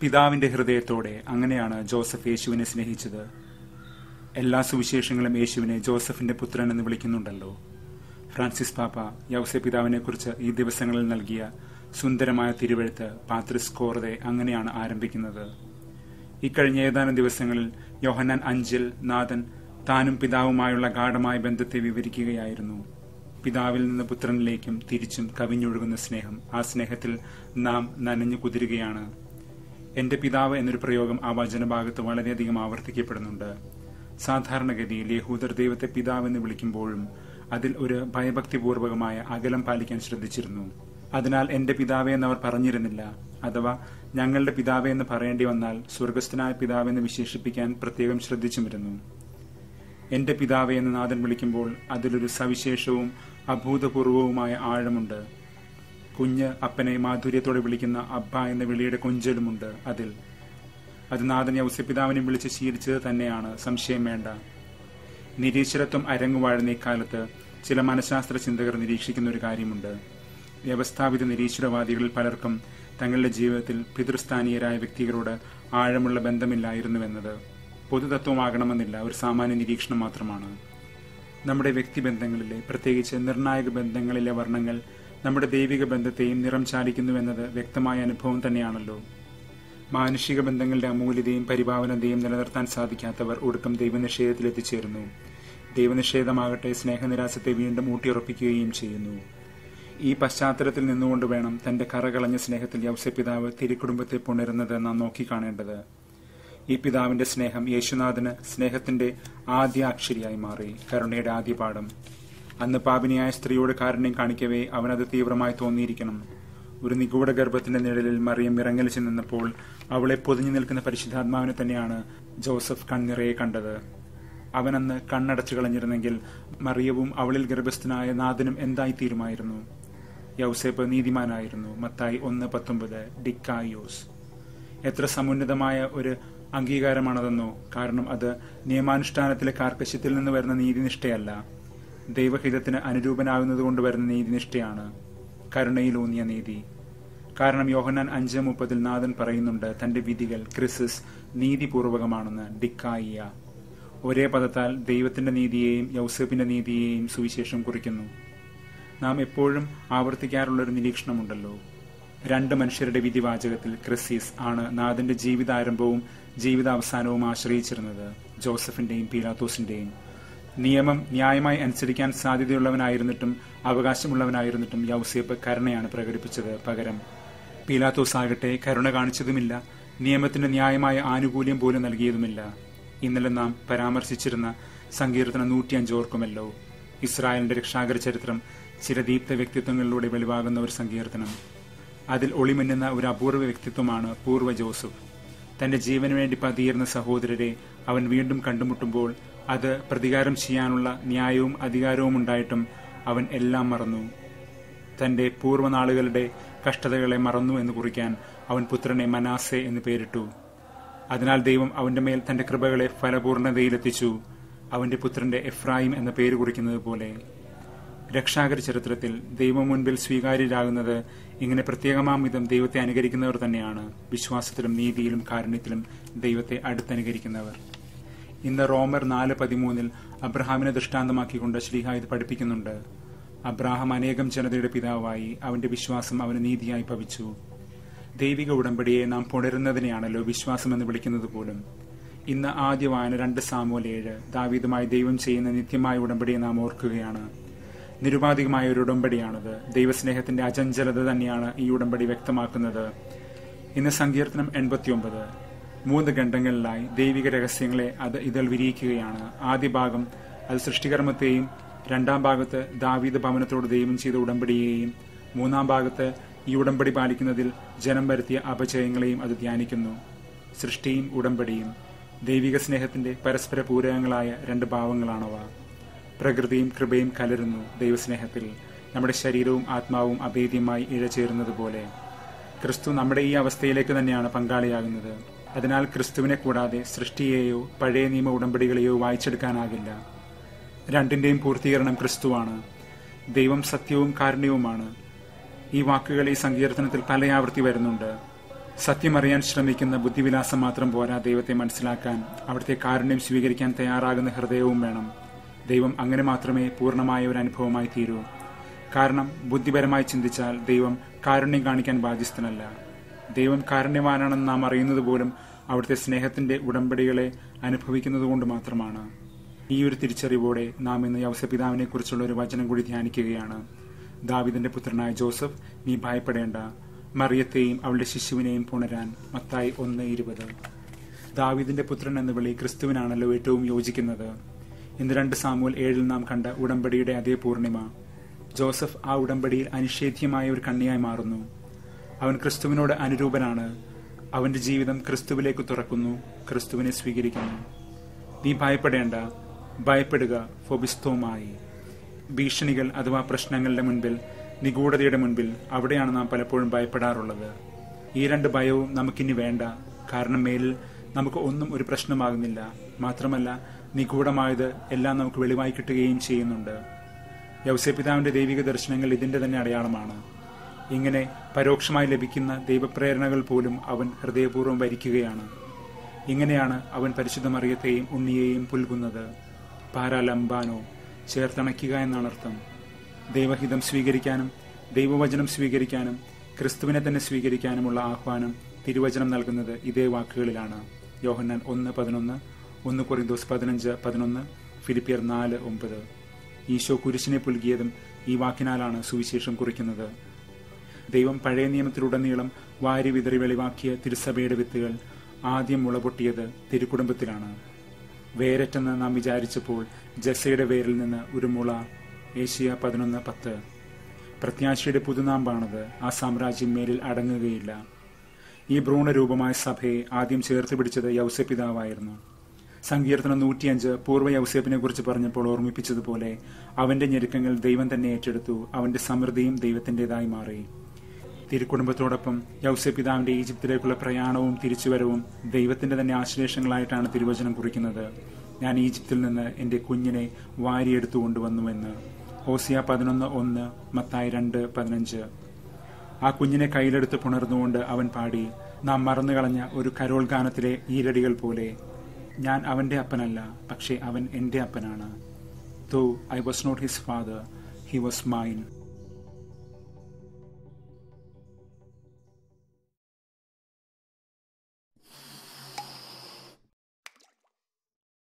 പിതാവിന്റെ ഹൃദയത്തോടെ അങ്ങനെയാണ് ജോസഫ് യേശുവിനെ സ്നേഹിച്ചത് എല്ലാ സുവിശേഷങ്ങളും യേശുവിനെ ജോസഫിന്റെ പുത്രൻ എന്ന് വിളിക്കുന്നുണ്ടല്ലോ ഫ്രാൻസിസ് പാപ്പ യൗസെ പിതാവിനെ കുറിച്ച് ഈ ദിവസങ്ങളിൽ നൽകിയ സുന്ദരമായ തിരുവെഴുത്ത് പാത്രിസ് കോർതെ അങ്ങനെയാണ് ആരംഭിക്കുന്നത് ഇക്കഴിഞ്ഞ ഏതാനും ദിവസങ്ങളിൽ യോഹന്നാൻ അഞ്ചിൽ നാഥൻ താനും പിതാവുമായുള്ള ഗാഠമായ ബന്ധത്തെ വിവരിക്കുകയായിരുന്നു പിതാവിൽ നിന്ന് പുത്രനിലേക്കും തിരിച്ചും കവിഞ്ഞൊഴുകുന്ന സ്നേഹം ആ സ്നേഹത്തിൽ നാം നനഞ്ഞു കുതിരുകയാണ് എന്റെ പിതാവ് എന്നൊരു പ്രയോഗം ആ വചനഭാഗത്ത് വളരെയധികം ആവർത്തിക്കപ്പെടുന്നുണ്ട് സാധാരണഗതിയിൽ യഹൂദർ ദൈവത്തെ പിതാവ് എന്ന് വിളിക്കുമ്പോഴും അതിൽ ഒരു ഭയഭക്തിപൂർവകമായ അകലം പാലിക്കാൻ ശ്രദ്ധിച്ചിരുന്നു അതിനാൽ എന്റെ പിതാവേ എന്നവർ പറഞ്ഞിരുന്നില്ല അഥവാ ഞങ്ങളുടെ പിതാവേ എന്ന് പറയേണ്ടി വന്നാൽ സ്വർഗസ്ഥനായ പിതാവെന്ന് വിശേഷിപ്പിക്കാൻ പ്രത്യേകം ശ്രദ്ധിച്ചുമിരുന്നു എന്റെ പിതാവേ എന്ന് നാഥൻ വിളിക്കുമ്പോൾ അതിലൊരു സവിശേഷവും അഭൂതപൂർവവുമായ ആഴമുണ്ട് കുഞ്ഞ് അപ്പനെ മാധുര്യത്തോടെ വിളിക്കുന്ന അബ്ബ എന്ന വിളിയുടെ കൊഞ്ചലുമുണ്ട് അതിൽ അത് നാഥൻ യൗസപിതാവിനെ വിളിച്ച് ശീലിച്ചത് തന്നെയാണ് സംശയം വേണ്ട നിരീശ്വരത്വം അരങ്ങുവാഴുന്ന ഇക്കാലത്ത് ചില മനഃശാസ്ത്ര ചിന്തകർ നിരീക്ഷിക്കുന്ന ഒരു കാര്യമുണ്ട് വ്യവസ്ഥാപിത നിരീശ്വരവാദികളിൽ പലർക്കും തങ്ങളുടെ ജീവിതത്തിൽ പിതൃസ്ഥാനീയരായ വ്യക്തികളോട് ആഴമുള്ള ബന്ധമില്ലായിരുന്നുവെന്നത് പൊതുതത്വമാകണമെന്നില്ല ഒരു സാമാന്യ നിരീക്ഷണം മാത്രമാണ് നമ്മുടെ വ്യക്തിബന്ധങ്ങളിലെ പ്രത്യേകിച്ച് നിർണായക ബന്ധങ്ങളിലെ വർണ്ണങ്ങൾ നമ്മുടെ ദൈവിക ബന്ധത്തെയും നിറം ചാലിക്കുന്നുവെന്നത് വ്യക്തമായ അനുഭവം തന്നെയാണല്ലോ മാനുഷിക ബന്ധങ്ങളുടെ അമൂല്യതയും പരിഭാവനതയും നിലനിർത്താൻ സാധിക്കാത്തവർ ഒടുക്കം ദൈവനിഷേധത്തിൽ എത്തിച്ചേരുന്നു ദൈവനിഷേധമാകട്ടെ സ്നേഹനിരാശത്തെ വീണ്ടും ഊട്ടിയുറപ്പിക്കുകയും ചെയ്യുന്നു ഈ പശ്ചാത്തലത്തിൽ നിന്നുകൊണ്ട് വേണം തന്റെ കറകളഞ്ഞ സ്നേഹത്തിൽ യൗസപിതാവ് തിരുക്കുടുംബത്തെ പുണരുന്നത് നാം നോക്കിക്കാണേണ്ടത് ഈ പിതാവിന്റെ സ്നേഹം യേശുനാഥന് സ്നേഹത്തിന്റെ ആദ്യ അക്ഷരിയായി മാറി കരുണയുടെ ആദ്യ പാഠം അന്ന് പാപിനിയായ സ്ത്രീയോട് കാരുണ്യം കാണിക്കവേ അവനത് തീവ്രമായി തോന്നിയിരിക്കണം ഒരു നിഗൂഢ ഗർഭത്തിന്റെ നിഴലിൽ മറിയം ഇറങ്ങലിച്ചു നിന്നപ്പോൾ അവളെ പൊതിഞ്ഞു നിൽക്കുന്ന പരിശുദ്ധാത്മാവിനെ തന്നെയാണ് ജോസഫ് കണ്ണിറയെ കണ്ടത് അവനന്ന് കണ്ണടച്ചു കളഞ്ഞിരുന്നെങ്കിൽ മറിയവും അവളിൽ ഗർഭസ്ഥനായ നാഥനും എന്തായി തീരുമായിരുന്നു യൗസേപ്പ് നീതിമാനായിരുന്നു മത്തായി ഒന്ന് പത്തൊമ്പത് ഡിക്കായോസ് എത്ര സമുന്നതമായ ഒരു അംഗീകാരമാണതെന്നോ കാരണം അത് നിയമാനുഷ്ഠാനത്തിലെ കാർക്കശ്യത്തിൽ നിന്ന് വരുന്ന നീതിനിഷ്ഠയല്ല ദൈവഹിതത്തിന് അനുരൂപനാകുന്നത് കൊണ്ട് വരുന്ന നീതിനിഷ്ഠയാണ് കരുണയിലൂന്നിയ നീതി കാരണം യോഹന്നാൻ അഞ്ച് മുപ്പതിൽ നാഥൻ പറയുന്നുണ്ട് തന്റെ വിധികൾ ക്രിസിസ് നീതിപൂർവകമാണെന്ന് ഡിക്കായിയ ഒരേ പദത്താൽ ദൈവത്തിന്റെ നീതിയെയും യൗസേപ്പിന്റെ നീതിയെയും സുവിശേഷം കുറിക്കുന്നു നാം എപ്പോഴും ആവർത്തിക്കാറുള്ള ഒരു നിരീക്ഷണമുണ്ടല്ലോ രണ്ട് മനുഷ്യരുടെ വിധിവാചകത്തിൽ ക്രിസീസ് ആണ് നാഥന്റെ ജീവിതാരംഭവും ജീവിതാവസാനവും ആശ്രയിച്ചിരുന്നത് ജോസഫിന്റെയും പീലാത്തോസിന്റെയും നിയമം ന്യായമായി അനുസരിക്കാൻ സാധ്യതയുള്ളവനായിരുന്നിട്ടും അവകാശമുള്ളവനായിരുന്നിട്ടും യൗസേപ്പ് കരുണയാണ് പ്രകടിപ്പിച്ചത് പകരം പീലാത്തോസ് ആകട്ടെ കരുണ കാണിച്ചതുമില്ല നിയമത്തിന്റെ ന്യായമായ ആനുകൂല്യം പോലും നൽകിയതുമില്ല ഇന്നലെ നാം പരാമർശിച്ചിരുന്ന സങ്കീർത്തനം നൂറ്റിയഞ്ചോർക്കുമല്ലോ ഇസ്രായേലിന്റെ രക്ഷാകര ചരിത്രം ചിരദീപ്ത വ്യക്തിത്വങ്ങളിലൂടെ വെളിവാകുന്ന ഒരു സങ്കീർത്തനം അതിൽ ഒളിമിന്നുന്ന ഒരു അപൂർവ വ്യക്തിത്വമാണ് പൂർവ്വ ജോസഫ് തന്റെ ജീവന് വേണ്ടി പതിയിരുന്ന സഹോദരരെ അവൻ വീണ്ടും കണ്ടുമുട്ടുമ്പോൾ അത് പ്രതികാരം ചെയ്യാനുള്ള ന്യായവും അധികാരവും ഉണ്ടായിട്ടും അവൻ എല്ലാം മറന്നു തന്റെ പൂർവ്വനാളുകളുടെ കഷ്ടതകളെ മറന്നു എന്ന് കുറിക്കാൻ അവൻ പുത്രനെ മനാസെ എന്ന് പേരിട്ടു അതിനാൽ ദൈവം അവന്റെ മേൽ തന്റെ കൃപകളെ ഫലപൂർണതയിലെത്തിച്ചു അവന്റെ പുത്രന്റെ എഫ്രായിം എന്ന പേര് കുറിക്കുന്നത് പോലെ രക്ഷാകര ചരിത്രത്തിൽ ദൈവം മുൻപിൽ സ്വീകാര്യരാകുന്നത് ഇങ്ങനെ പ്രത്യേകമാം വിധം ദൈവത്തെ അനുകരിക്കുന്നവർ തന്നെയാണ് വിശ്വാസത്തിലും നീതിയിലും കാരുണ്യത്തിലും ദൈവത്തെ അടുത്തനുകരിക്കുന്നവർ ഇന്ന് റോമർ നാല് പതിമൂന്നിൽ അബ്രഹാമിനെ ദൃഷ്ടാന്തമാക്കിക്കൊണ്ട് ശ്രീഹ ഇത് പഠിപ്പിക്കുന്നുണ്ട് അബ്രാഹാം അനേകം ജനതയുടെ പിതാവായി അവന്റെ വിശ്വാസം അവന് നീതിയായി ഭവിച്ചു ദൈവിക ഉടമ്പടിയെ നാം പുണരുന്നതിനെയാണല്ലോ വിശ്വാസം എന്ന് വിളിക്കുന്നത് പോലും ഇന്ന് ആദ്യ വായന രണ്ട് സാമൂൽ ഏഴ് ദാവീദുമായി ദൈവം ചെയ്യുന്ന നിത്യമായ ഉടമ്പടിയെ നാം ഓർക്കുകയാണ് നിരുപാധികമായ ഒരു ഉടമ്പടിയാണത് ദൈവസ്നേഹത്തിന്റെ അചഞ്ചലത തന്നെയാണ് ഈ ഉടമ്പടി വ്യക്തമാക്കുന്നത് ഇന്ന് സങ്കീർത്തനം എൺപത്തിയൊമ്പത് മൂന്ന് ഖണ്ഡങ്ങളിലായി ദൈവിക രഹസ്യങ്ങളെ അത് ഇതിൽ വിരിയിക്കുകയാണ് ആദ്യ ഭാഗം അത് സൃഷ്ടികർമ്മത്തെയും രണ്ടാം ഭാഗത്ത് ദാവീദ് ഭവനത്തോട് ദൈവം ചെയ്ത ഉടമ്പടിയെയും മൂന്നാം ഭാഗത്ത് ഈ ഉടമ്പടി പാലിക്കുന്നതിൽ ജനം വരുത്തിയ അപജയങ്ങളെയും അത് ധ്യാനിക്കുന്നു സൃഷ്ടിയും ഉടമ്പടിയും ദൈവിക സ്നേഹത്തിന്റെ പരസ്പര പൂരകങ്ങളായ രണ്ട് ഭാവങ്ങളാണവ പ്രകൃതിയും കൃപയും കലരുന്നു ദൈവസ്നേഹത്തിൽ നമ്മുടെ ശരീരവും ആത്മാവും അഭേദ്യമായി ഇഴചേരുന്നത് പോലെ ക്രിസ്തു നമ്മുടെ ഈ അവസ്ഥയിലേക്ക് തന്നെയാണ് പങ്കാളിയാകുന്നത് അതിനാൽ ക്രിസ്തുവിനെ കൂടാതെ സൃഷ്ടിയെയോ പഴയ നിയമ ഉടമ്പടികളെയോ വായിച്ചെടുക്കാനാകില്ല രണ്ടിന്റെയും പൂർത്തീകരണം ക്രിസ്തുവാണ് ദൈവം സത്യവും കാരുണ്യവുമാണ് ഈ വാക്കുകൾ ഈ സങ്കീർത്തനത്തിൽ പലയാവർത്തി വരുന്നുണ്ട് സത്യമറിയാൻ ശ്രമിക്കുന്ന ബുദ്ധിവിലാസം മാത്രം പോരാ ദൈവത്തെ മനസ്സിലാക്കാൻ അവിടുത്തെ കാരുണ്യം സ്വീകരിക്കാൻ തയ്യാറാകുന്ന ഹൃദയവും വേണം ദൈവം അങ്ങനെ മാത്രമേ പൂർണ്ണമായ ഒരു അനുഭവമായി തീരൂ കാരണം ബുദ്ധിപരമായി ചിന്തിച്ചാൽ ദൈവം കാരുണ്യം കാണിക്കാൻ ബാധ്യസ്ഥനല്ല ദൈവം കാരുണ്യവാനാണെന്ന് നാം അറിയുന്നത് പോലും അവിടുത്തെ സ്നേഹത്തിന്റെ ഉടമ്പടികളെ അനുഭവിക്കുന്നത് കൊണ്ട് മാത്രമാണ് ഈ ഒരു തിരിച്ചറിവോടെ നാം ഇന്ന് യവസപിതാവിനെ കുറിച്ചുള്ള ഒരു വചനം കൂടി ധ്യാനിക്കുകയാണ് ദാവിദിന്റെ പുത്രനായ ജോസഫ് നീ ഭയപ്പെടേണ്ട മറിയത്തെയും അവളുടെ ശിശുവിനെയും പുണരാൻ മത്തായി ഒന്ന് ഇരുപത് ദാവിദിന്റെ പുത്രൻ എന്ന വിളി ക്രിസ്തുവിനാണല്ലോ ഏറ്റവും യോജിക്കുന്നത് ഇന്ന് രണ്ട് സാമൂൽ ഏഴിൽ നാം കണ്ട ഉടമ്പടിയുടെ അതേ പൂർണിമ ജോസഫ് ആ ഉടമ്പടിയിൽ അനിഷേധ്യമായ ഒരു കണ്ണിയായി മാറുന്നു അവൻ ക്രിസ്തുവിനോട് അനുരൂപനാണ് അവന്റെ ജീവിതം ക്രിസ്തുവിലേക്ക് തുറക്കുന്നു ക്രിസ്തുവിനെ സ്വീകരിക്കുന്നു നീ ഭയപ്പെടേണ്ട ഭയപ്പെടുക ഫൊബിസ്തോമായി ഭീഷണികൾ അഥവാ പ്രശ്നങ്ങളുടെ മുൻപിൽ നിഗൂഢതയുടെ മുൻപിൽ അവിടെയാണ് നാം പലപ്പോഴും ഭയപ്പെടാറുള്ളത് ഈ രണ്ട് ഭയവും നമുക്കിനി വേണ്ട കാരണം മേലിൽ നമുക്ക് ഒന്നും ഒരു പ്രശ്നമാകുന്നില്ല മാത്രമല്ല നിഗൂഢമായത് എല്ലാം നമുക്ക് വെളിവായി കിട്ടുകയും ചെയ്യുന്നുണ്ട് യൗസപിതാവിന്റെ ദൈവിക ദർശനങ്ങൾ ഇതിന്റെ തന്നെ അടയാളമാണ് ഇങ്ങനെ പരോക്ഷമായി ലഭിക്കുന്ന ദൈവപ്രേരണകൾ പോലും അവൻ ഹൃദയപൂർവ്വം വരിക്കുകയാണ് ഇങ്ങനെയാണ് അവൻ പരിശുദ്ധ മറിയത്തെയും ഉണ്ണിയെയും പുൽകുന്നത് പാരാലംബാനോ ചേർത്തണയ്ക്കുക എന്നാണ് അർത്ഥം ദൈവഹിതം സ്വീകരിക്കാനും ദൈവവചനം സ്വീകരിക്കാനും ക്രിസ്തുവിനെ തന്നെ സ്വീകരിക്കാനുമുള്ള ആഹ്വാനം തിരുവചനം നൽകുന്നത് ഇതേ വാക്കുകളിലാണ് യോഹന്നാൻ ഒന്ന് പതിനൊന്ന് ഒന്ന് കൊറിന്തോസ് പതിനഞ്ച് പതിനൊന്ന് ഫിലിപ്പിയർ നാല് ഒമ്പത് ഈശോ കുരിശിനെ പുൽകിയതും ഈ വാക്കിനാലാണ് സുവിശേഷം കുറിക്കുന്നത് ദൈവം പഴയ നിയമത്തിലുടനീളം വാരി വിതറി വെളിവാക്കിയ തിരുസഭയുടെ വിത്തുകൾ ആദ്യം മുളപൊട്ടിയത് തിരുക്കുടുംബത്തിലാണ് വേരറ്റെന്ന് നാം വിചാരിച്ചപ്പോൾ ജസയുടെ വേരിൽ നിന്ന് ഒരു മുള ഏഷ്യ പതിനൊന്ന് പത്ത് പ്രത്യാശയുടെ പുതുനാമ്പാണത് ആ സാമ്രാജ്യം മേലിൽ അടങ്ങുകയില്ല ഈ ഭ്രൂണരൂപമായ സഭയെ ആദ്യം ചേർത്ത് പിടിച്ചത് യൗസപിതാവായിരുന്നു സങ്കീർത്തനം നൂറ്റിയഞ്ച് പൂർവ്വ യൗസേപ്പിനെ കുറിച്ച് പറഞ്ഞപ്പോൾ ഓർമ്മിപ്പിച്ചതുപോലെ അവന്റെ ഞെരുക്കങ്ങൾ ദൈവം തന്നെ ഏറ്റെടുത്തു അവന്റെ സമൃദ്ധിയും ദൈവത്തിൻ്റെതായി മാറി തിരുക്കുടുംബത്തോടൊപ്പം യൗസപിതാവിന്റെ ഈജിപ്തിലേക്കുള്ള പ്രയാണവും തിരിച്ചുവരവും ദൈവത്തിന്റെ തന്നെ ആശ്ലേഷങ്ങളായിട്ടാണ് തിരുവചനം കുറിക്കുന്നത് ഞാൻ ഈജിപ്തിൽ നിന്ന് എന്റെ കുഞ്ഞിനെ വാരിയെടുത്തു കൊണ്ടുവന്നുവെന്ന് ഓസിയ പതിനൊന്ന് ഒന്ന് മത്തായി രണ്ട് പതിനഞ്ച് ആ കുഞ്ഞിനെ കയ്യിലെടുത്ത് പുണർന്നുകൊണ്ട് അവൻ പാടി നാം മറന്നുകളഞ്ഞ ഒരു കരോൾ ഗാനത്തിലെ ഈരടികൾ പോലെ ഞാൻ അവന്റെ അപ്പനല്ല പക്ഷേ അവൻ എന്റെ അപ്പനാണ് though I was not his father he was mine